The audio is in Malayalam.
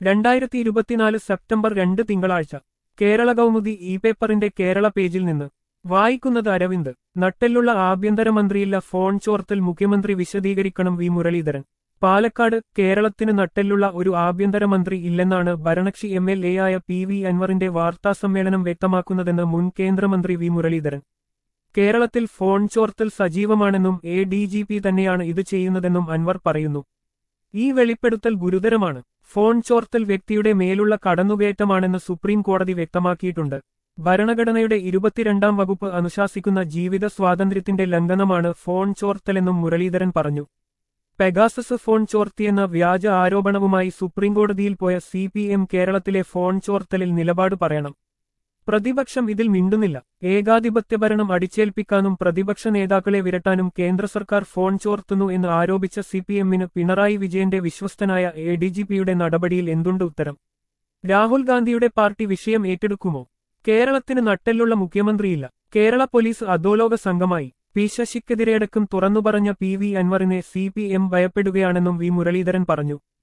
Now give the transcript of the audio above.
രണ്ടായിരത്തി ഇരുപത്തിനാല് സെപ്റ്റംബർ രണ്ട് തിങ്കളാഴ്ച കേരള കൗമുദി ഇ പേപ്പറിന്റെ കേരള പേജിൽ നിന്ന് വായിക്കുന്നത് അരവിന്ദ് നട്ടെല്ലുള്ള ആഭ്യന്തരമന്ത്രിയില്ല ഫോൺ ചോർത്തൽ മുഖ്യമന്ത്രി വിശദീകരിക്കണം വി മുരളീധരൻ പാലക്കാട് കേരളത്തിന് നട്ടെല്ലുള്ള ഒരു ആഭ്യന്തരമന്ത്രി ഇല്ലെന്നാണ് ഭരണകക്ഷി എം എൽ എ ആയ പി വി അൻവറിന്റെ വാർത്താസമ്മേളനം വ്യക്തമാക്കുന്നതെന്ന് മുൻ കേന്ദ്രമന്ത്രി വി മുരളീധരൻ കേരളത്തിൽ ഫോൺ ചോർത്തൽ സജീവമാണെന്നും എ ഡി ജി പി തന്നെയാണ് ഇത് ചെയ്യുന്നതെന്നും അൻവർ പറയുന്നു ഈ വെളിപ്പെടുത്തൽ ഗുരുതരമാണ് ഫോൺ ചോർത്തൽ വ്യക്തിയുടെ മേലുള്ള കടന്നുകയറ്റമാണെന്ന് സുപ്രീം കോടതി വ്യക്തമാക്കിയിട്ടുണ്ട് ഭരണഘടനയുടെ ഇരുപത്തിരണ്ടാം വകുപ്പ് അനുശാസിക്കുന്ന ജീവിത സ്വാതന്ത്ര്യത്തിന്റെ ലംഘനമാണ് ഫോൺ ചോർത്തലെന്നും മുരളീധരൻ പറഞ്ഞു പെഗാസസ് ഫോൺ ചോർത്തിയെന്ന വ്യാജ ആരോപണവുമായി സുപ്രീംകോടതിയിൽ പോയ സി പി എം കേരളത്തിലെ ഫോൺ ചോർത്തലിൽ നിലപാട് പറയണം പ്രതിപക്ഷം ഇതിൽ മിണ്ടുന്നില്ല ഏകാധിപത്യ ഭരണം അടിച്ചേൽപ്പിക്കാനും പ്രതിപക്ഷ നേതാക്കളെ വിരട്ടാനും കേന്ദ്ര സർക്കാർ ഫോൺ ചോർത്തുന്നു എന്ന് ആരോപിച്ച സി പി എമ്മിന് പിണറായി വിജയന്റെ വിശ്വസ്തനായ എ ഡി ജി പിയുടെ നടപടിയിൽ എന്തുണ്ട് ഉത്തരം രാഹുൽ ഗാന്ധിയുടെ പാർട്ടി വിഷയം ഏറ്റെടുക്കുമോ കേരളത്തിന് നട്ടെല്ലുള്ള മുഖ്യമന്ത്രിയില്ല കേരള പോലീസ് അധോലോക സംഘമായി പി ശശിക്കെതിരെയടക്കം തുറന്നുപറഞ്ഞ പി വി അൻവറിനെ സി പി എം ഭയപ്പെടുകയാണെന്നും വി മുരളീധരൻ പറഞ്ഞു